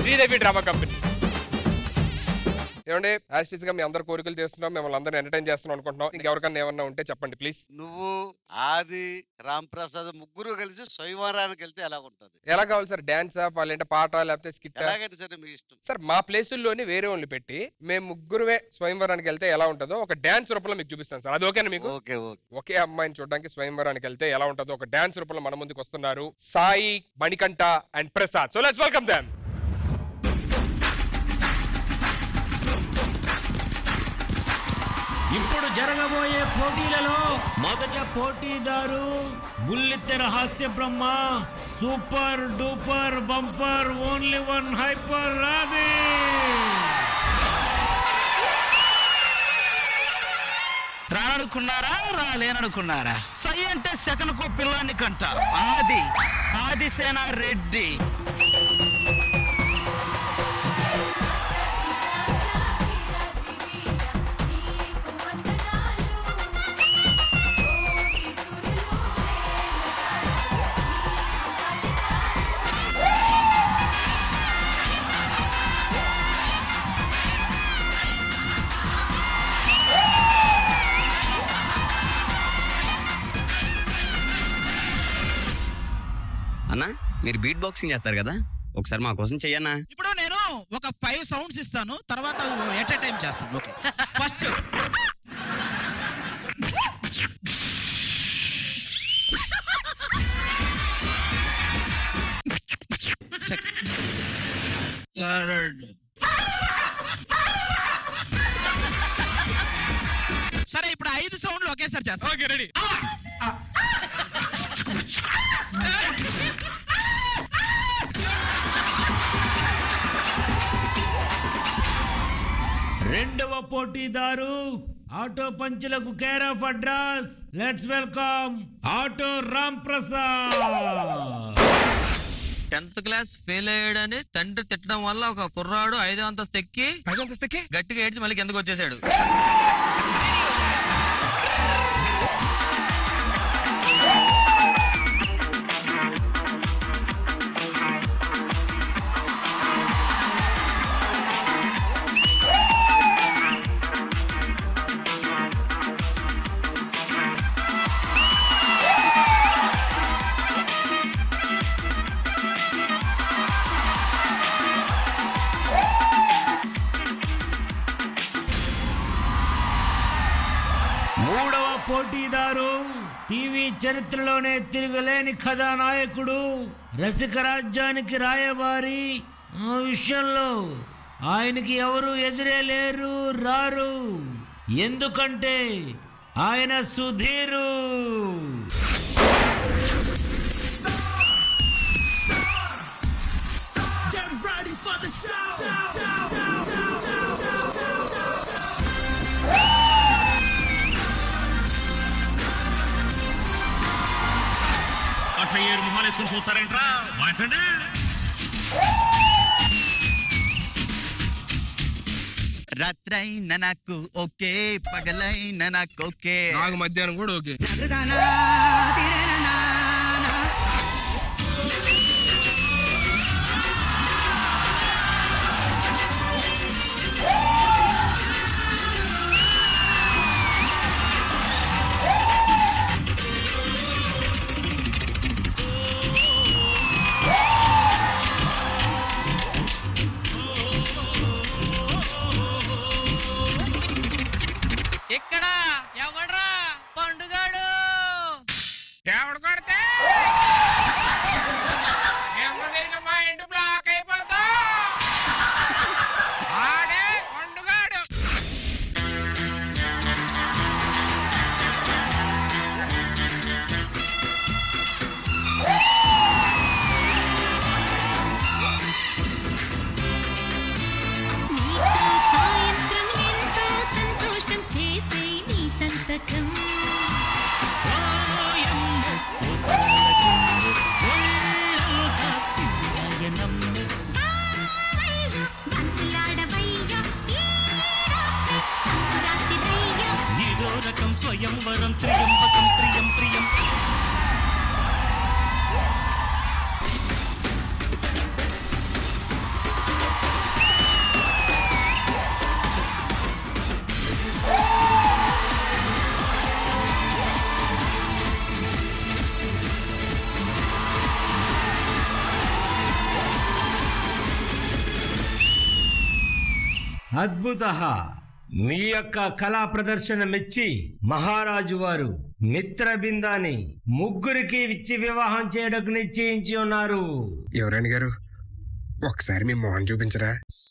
Sridevi drama company ఏమండి యాస్టిస్ గా మీ అందరు కోరికలు చేస్తున్నాం మిమ్మల్ని అందరిని ఎంటర్టైన్ చేస్తున్నాం అనుకుంటున్నాం ఇంకెవరికన్నా ఏమన్నా ఉంటే చెప్పండి ప్లీజ్ నువ్వు ఆది రామ్ ప్రసాద్ ముగ్గురు కలిసి స్వయంవరానికి వెళ్తే ఎలా ఉంటది ఎలా కావాలి సార్ డాన్స్ లేదంటే పాట లేకపోతే స్కిట్ ఎలాగైనా సరే మీ ఇష్టం సార్ మా ప్లేసుల్లోనే వేరే వాళ్ళు పెట్టి మేము ముగ్గురువే స్వయంవరానికి వెళ్తే ఎలా ఉంటుందో ఒక డాన్స్ రూపంలో మీకు చూపిస్తాను సార్ అది ఓకేనా మీకు ఓకే ఓకే ఒకే అమ్మాయిని చూడడానికి స్వయంవరానికి వెళ్తే ఎలా ఉంటుందో ఒక డాన్స్ రూపంలో మన ముందుకు వస్తున్నారు Sai Manikanta and Prasad so let's welcome them ఇప్పుడు జరగబోయే పోటీలలో మొదట పోటీదారు బుల్లితెర హాస్య బ్రహ్మ super duper bumper only one hyper Aadi రాననుకున్నారా రాలేననుకున్నారా సై అంటే సెకండ్ కో పిల్లాన్ని కంట ఆది ఆదిసేన రెడ్డి అన్నా మీరు బీట్ బాక్సింగ్ చేస్తారు కదా ఒకసారి మా కోసం చెయ్యన్నా ఇప్పుడు నేను ఒక ఫైవ్ సౌండ్స్ ఇస్తాను తర్వాత ఎట్ ఎ టైం చేస్తాను ఓకే ఫస్ట్ థర్డ్ సరే ఇప్పుడు ఐదు సౌండ్లు ఒకేసారి చేస్తాను ఓకే రెడీ రెండవ పోటీదారు ఆటో పంచులకు care of address let's welcome auto Ram Prasad tenth class fail అయ్యాడని తండ్రి తిట్టడం వల్ల ఒక కుర్రాడు ఐదో అంతస్తు ఎక్కి గట్టిగా ఏడ్చి మళ్ళీ కిందకు వచ్చేసాడు మూడవ పోటీదారు టీవీ చరిత్రలోనే తిరగలేని కథానాయకుడు రసిక రాజ్యానికి రాయబారి ఆ విషయంలో ఆయనకి ఎవరు ఎదురే లేరు రారు ఎందుకంటే ఆయన సుధీరు అట్లా ఏడు మొహాలు వేసుకుని చూస్తారేంట్రా వాయించండి రాత్రైన నాకు ఓకే పగలైన నాకు ఓకే నాకు మధ్యాహ్నం కూడా ఓకే ఇక్కడ ఎవడ్రా పండుగాడు ఎవడు కొడితే నెమ్మదిగా మా ఇంటి బ్లాక్ అయిపోతా ఆడే పండుగాడు నీతో సాయంత్రం ఎంతో సంతోషం చేసే నీ సంతకం బావయ్య, బంతులాడవయ్య, ఈ రాత్రి సంకురాత్రిదయ్య. ఇదో రకం స్వయంవరం త్రియంబకం ప్రియం ప్రియం అద్భుత మీ యొక్క కళా ప్రదర్శన మెచ్చి మహారాజు వారు మిత్రబిందాన్ని ముగ్గురికి ఇచ్చి వివాహం చేయడానికి నిశ్చయించి ఉన్నారు ఎవరండి గారు ఒకసారి మీ మొహం చూపించరా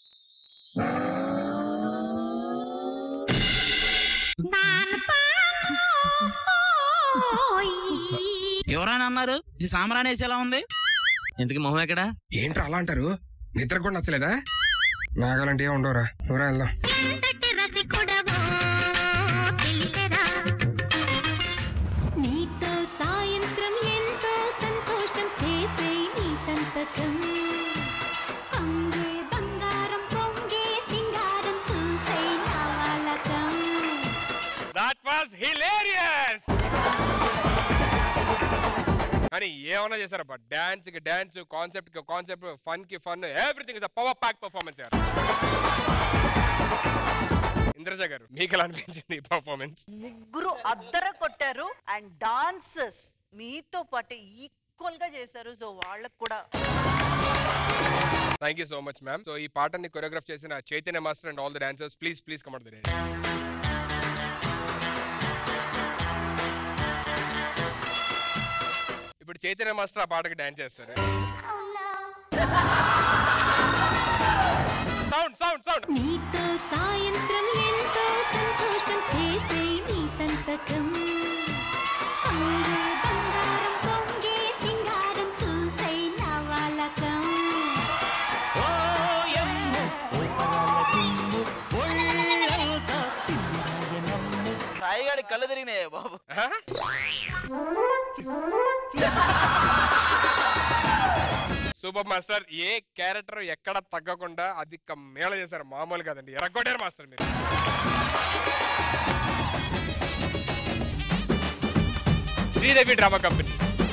ఎవరైనా అన్నారు ఇది సాంబ్రాణేసి ఎలా ఉంది ఇంతకి మొహం ఎక్కడ ఏంట్రా అలా అంటారు నిద్ర కూడా నచ్చలేదా నాగాలంటే ఉండవురా ఎవరా వెళ్దాం ఎంతటి రసికుడవో తెలియరా నీతో సాయంత్రం ఎంతో సంతోషం చేసే నీ సంతకం పొంగే బంగారం పొంగే సింగారం చూసే నా వాలకం దట్ వాస్ హిలేరియస్ కానీ ఏమన్నా చేశారబ్బా డాన్స్ కి డాన్స్ కాన్సెప్ట్ కి కాన్సెప్ట్ ఫన్ కి fun everything is power pack performance యార్ ఇంద్రజ గారు మీకు ఎలా అనిపించింది ఈ పర్ఫార్మెన్స్ ముగ్గురు అద్దర కొట్టారు అండ్ డాన్సెస్ మీతో పాటు ఈక్వల్ గా చేశారు సో వాళ్ళకు కూడా thank you so much ma'am so ఈ పాటని కొరియోగ్రాఫ్ చేసిన Chaitanya master and all the dancers please please కమర్ ద ఇప్పుడు చైతన్య మాస్టర్ ఆ పాటకి డాన్స్ చేస్తారు సౌండ్ సౌండ్ సౌండ్ నీతో సాయంత్రం ఎంతో సంతోషం చేసే నీ సంతకం పొంగే బంగారం పొంగే సింగారం చూసే నా వాలకం సాయిగాడి కళ్ళు తిరిగినాయి బాబు సూపర్ మాస్టర్ ఏ క్యారెక్టర్ ఎక్కడ తగ్గకుండా అది మేళ చేశారు మామూలు కదండి ఎరగొట్టారు మాస్టర్ మీరు శ్రీదేవి డ్రామా కంపెనీ